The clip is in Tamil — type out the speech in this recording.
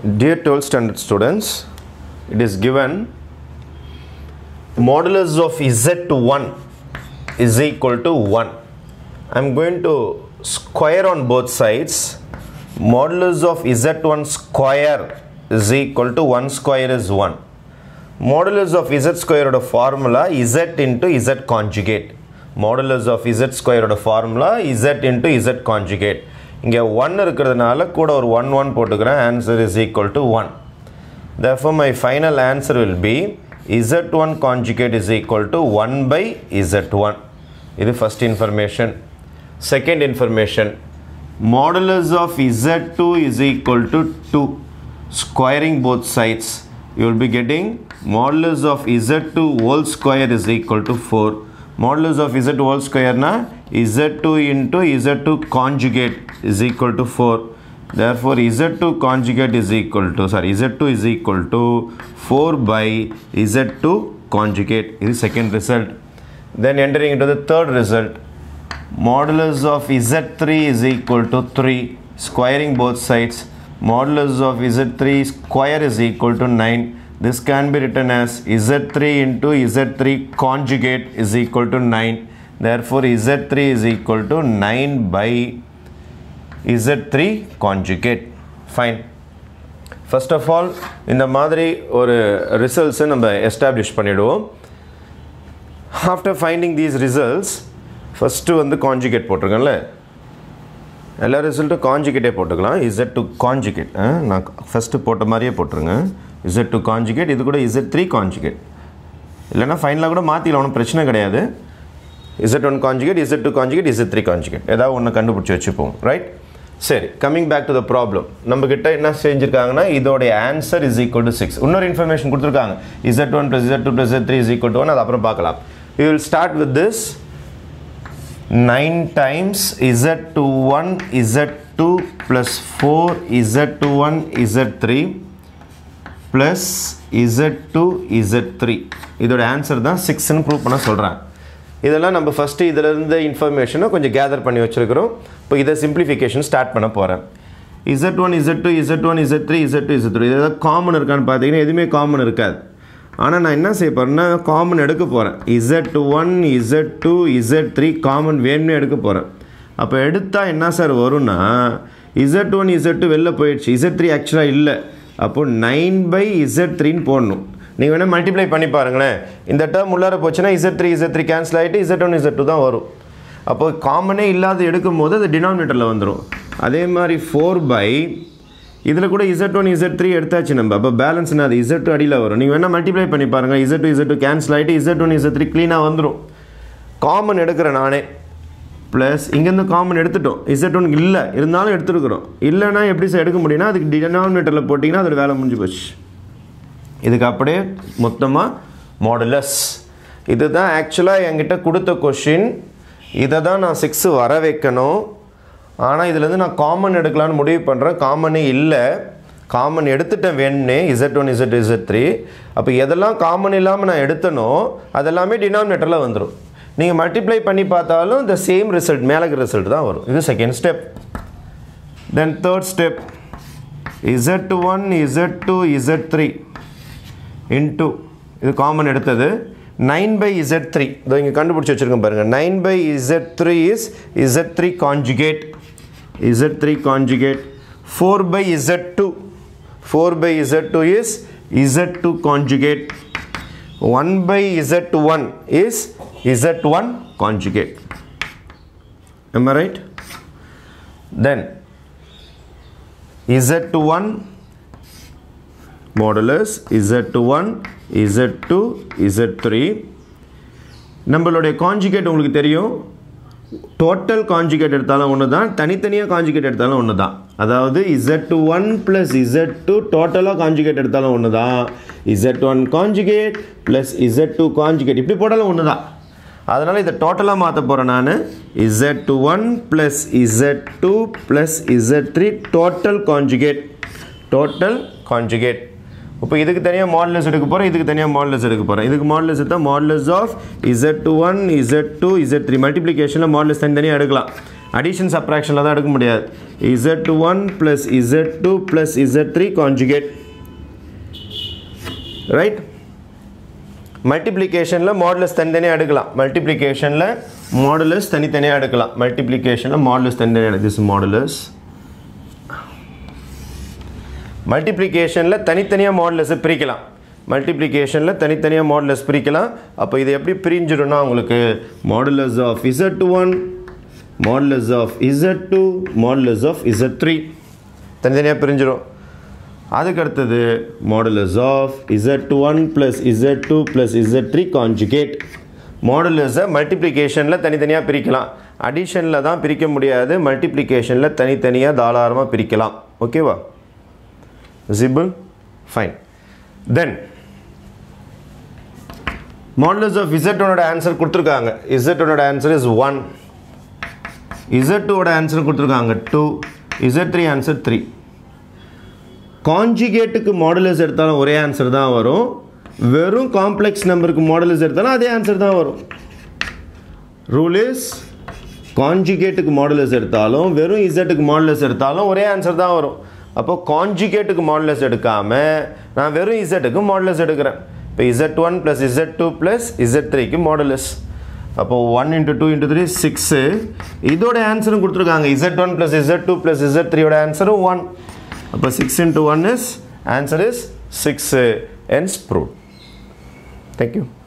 Dear 12th standard students, it is given modulus of z1 is equal to 1. I am going to square on both sides. Modulus of z1 square is equal to 1 square is 1. Modulus of z square ஓட formula z into z conjugate. Modulus of z square ஓட formula z into z conjugate. இங்கே 1 இருக்கிறதுனால கூட ஒரு 1 1 போட்டுக்கிறேன் answer is equal to 1 therefore my final answer will be z1 conjugate is equal to 1 by z1 இது first information second information modulus of z2 is equal to 2 squaring both sides you will be getting modulus of z2 whole square is equal to 4 modulus of z whole square na z2 into z2 conjugate is equal to 4 therefore z2 conjugate is equal to sorry z2 is equal to 4 by z2 conjugate is second result then entering into the third result modulus of z3 is equal to 3 squaring both sides modulus of z3 square is equal to 9 this can be written as z3 into z3 conjugate is equal to 9 therefore z3 is equal to 9 by z3 conjugate fine first of all இந்த மாதிரி ஒரு ரிசல்ட்ஸை நம்ம எஸ்டாப்ளிஷ் பண்ணிவிடுவோம் after finding these results first வந்து காஞ்சுகேட் போட்டிருக்கேன்ல எல்லா ரிசல்ட்டும் காஞ்சுகேட்டே போட்டுக்கலாம் இசட் டு காஞ்சுகேட் நான் ஃபஸ்ட்டு போட்ட மாதிரியே போட்டுருங்க இசட் டு காஞ்சுகேட் இது கூட இசட் த்ரீ காஞ்சுகேட் இல்லைனா ஃபைனலாக கூட மாற்றிக்கலாம் ஒன்றும் பிரச்சனை கிடையாது Z one conjugate Z two conjugate Z three conjugate ஏதாவது ஒன்று கண்டுபிடிச்சி வச்சுப்போம் ரைட் சரி coming back to the problem நம்மக்கிட்ட என்ன செஞ்சுருக்காங்கன்னா இதோடைய answer is equal to six இன்னொரு இன்ஃபர்மேஷன் கொடுத்துருக்காங்க Z one plus Z two plus Z three is equal to one அது அப்புறம் பார்க்கலாம் you will start with this nine times Z two one Z two plus four Z two one Z three plus Z two Z three இதோட ஆன்சர் தான் சிக்ஸ்னு ப்ரூவ் பண்ண சொல்கிறேன் இதெல்லாம் நம்ம ஃபஸ்ட்டு இதில் இருந்த இன்ஃபர்மேஷனை கொஞ்சம் கேதர் பண்ணி வச்சுருக்கிறோம் இப்போ இதை சிம்பிளிஃபிகேஷன் ஸ்டார்ட் பண்ண போகிறேன் Z one Z two Z one Z three Z two Z three இதில் காமன் இருக்கான்னு பார்த்தீங்கன்னா எதுவுமே காமன் இருக்காது ஆனால் நான் என்ன செய்ய போகிறேன்னா காமன் எடுக்க போகிறேன் Z one Z two Z three common வேணும்னு எடுக்க போகிறேன் அப்போ எடுத்தால் என்ன சார் வரும்னா இசட் ஒன் இசட் டூ வெளில போயிடுச்சு இசட் த்ரீ ஆக்சுவலாக இல்லை அப்போது நைன் பை இசட் த்ரீன்னு போடணும் நீங்கள் வேணால் மல்டிப்ளை பண்ணி பாருங்களேன் இந்த டேர்ம் உள்ளார போச்சுன்னா Z three Z three cancel ஆகிட்டு இசட் ஒன் இசட் டூ தான் வரும் அப்போ காமனே இல்லாத எடுக்கும் போது அது டினாமினேட்டரில் வந்துடும் அதே மாதிரி ஃபோர் பை இதில் கூட இசட் ஒன் இசட் த்ரீ எடுத்தாச்சு நம்ம அப்போ பேலன்ஸ் அது இசட் டூ அடியில் வரும் நீங்கள் வேணால் மல்டிப்ளை பண்ணி பாருங்கள் Z two Z two cancel ஆகிட்டு இசட் ஒன் இசட் த்ரீ க்ளீனாக வந்துடும் காமன் எடுக்கிறேன் நானே ப்ளஸ் இங்கேருந்து காமன் எடுத்துட்டோம் இசட் ஒன் இல்லை இருந்தாலும் எடுத்துருக்குறோம் இல்லைனா எப்படி சார் எடுக்க முடியும்னா அதுக்கு டினாமினேட்டரில் போட்டிங்கன்னா அதோட வேலை முடிஞ்சு போச்சு இதுக்கு அப்படியே மொத்தமாக மாடுலஸ் இதுதான் ஆக்சுவலாக என்கிட்ட கொடுத்த கொஷின் இதை தான் நான் சிக்ஸு வர வைக்கணும் ஆனால் இதுலேருந்து நான் காமன் எடுக்கலான்னு முடிவு பண்ணுறேன் காமனே இல்லை காமன் எடுத்துட்டேன் வேணும்னே Z one Z Z three அப்போ எதெல்லாம் காமன் இல்லாமல் நான் எடுத்தனோ அதெல்லாமே டினாமினேட்டரில் வந்துடும் நீங்கள் மல்டிப்ளை பண்ணி பார்த்தாலும் இந்த சேம் ரிசல்ட் மேலக்கு ரிசல்ட் தான் வரும் இது second step then third step Z one Z two Z three into இது காமன் எடுத்தது நைன் பை இசட் த்ரீ இதோ இங்கே கண்டுபிடிச்சி வச்சுருக்கேன் பாருங்கள் nine by Z three is Z three conjugate Z three conjugate four by Z two four by Z two is Z two conjugate one by Z one is Z one conjugate am I right then z1 modulus z1 z2 z3 நம்மளுடைய காஞ்சிகேட் உங்களுக்கு தெரியும் டோட்டல் காஞ்சிகேட் எடுத்தாலும் ஒன்று தான் தனித்தனியாக காஞ்சிகேட் எடுத்தாலும் ஒன்று தான் அதாவது Z one plus Z two டோட்டலாக காஞ்சிகேட் எடுத்தாலும் ஒன்று தான் Z one conjugate plus Z two conjugate இப்படி போட்டாலும் ஒன்று தான் அதனால் இதை டோட்டலாக மாற்ற போகிறேன் நான் Z one plus Z two plus Z three total conjugate total conjugate இப்போ இதுக்கு தனியாக மாடலஸ் எடுக்க போகிறேன் இதுக்கு தனியாக மாடலஸ் எடுக்க போகிறேன் இதுக்கு மாடலஸ் எடுத்தால் modulus of Z one Z two Z three மல்டிப்ளிகேஷனில் மாடலஸ் தனித்தனியாக எடுக்கலாம் அடிஷன் சப்ராக்ஷனில் தான் எடுக்க முடியாது Z one plus Z two plus Z three conjugate right மல்டிப்ளிகேஷனில் மாடுலஸ் தனித்தனியாக எடுக்கலாம் மல்டிப்ளிகேஷனில் மாடுலஸ் தனித்தனியாக எடுக்கலாம் மல்டிப்ளிகேஷனில் மாடுலஸ் தனித்தனியாக திஸ் மாடுலஸ் மல்டிப்ளிகேஷனில் தனித்தனியாக மாடுலஸை பிரிக்கலாம் மல்டிப்ளிகேஷனில் தனித்தனியாக மாடுலஸ் பிரிக்கலாம் அப்போ இது எப்படி பிரிஞ்சிடும்னா உங்களுக்கு modulus of Z one modulus of Z two modulus of Z three தனித்தனியாக பிரிஞ்சிடும் அதுக்கு அடுத்தது modulus of Z one plus Z two plus Z three conjugate மாடுலஸை மல்டிப்ளிகேஷனில் தனித்தனியாக பிரிக்கலாம் அடிஷனில் தான் பிரிக்க முடியாது மல்டிப்ளிகேஷனில் தனித்தனியாக தாராளமாக பிரிக்கலாம் ஓகேவா visible fine then modulus of z1 ஓட ஆன்சர் கொடுத்துருக்காங்க z1 ஓட ஆன்சர் இஸ் ஒன் z2 ஓட ஆன்சர் கொடுத்துருக்காங்க டூ z3 ஆன்சர் த்ரீ காஞ்சிகேட்டுக்கு மாடுலஸ் எடுத்தாலும் ஒரே ஆன்சர் தான் வரும் வெறும் காம்ப்ளெக்ஸ் நம்பருக்கு மாடுலஸ் எடுத்தாலும் அதே ஆன்சர் தான் வரும் ரூல் இஸ் காஞ்சிகேட்டுக்கு மாடுலஸ் எடுத்தாலும் வெறும் இசட்டுக்கு மாடுலஸ் எடுத்தாலும் ஒரே ஆன்சர் தான் வரும் அப்போ காஞ்சிகேட்டுக்கு மாடுலஸ் எடுக்காமல் நான் வெறும் இசட்டுக்கு மாடுலஸ் எடுக்கிறேன் இப்போ Z one plus Z two plus Z த்ரீக்கு மாடுலஸ் அப்போது one into two into three six இதோட ஆன்சரும் கொடுத்துருக்காங்க Z one plus Z two plus Z த்ரீயோட ஆன்சரும் ஒன் அப்போ six into one is answer is six hence prove thank you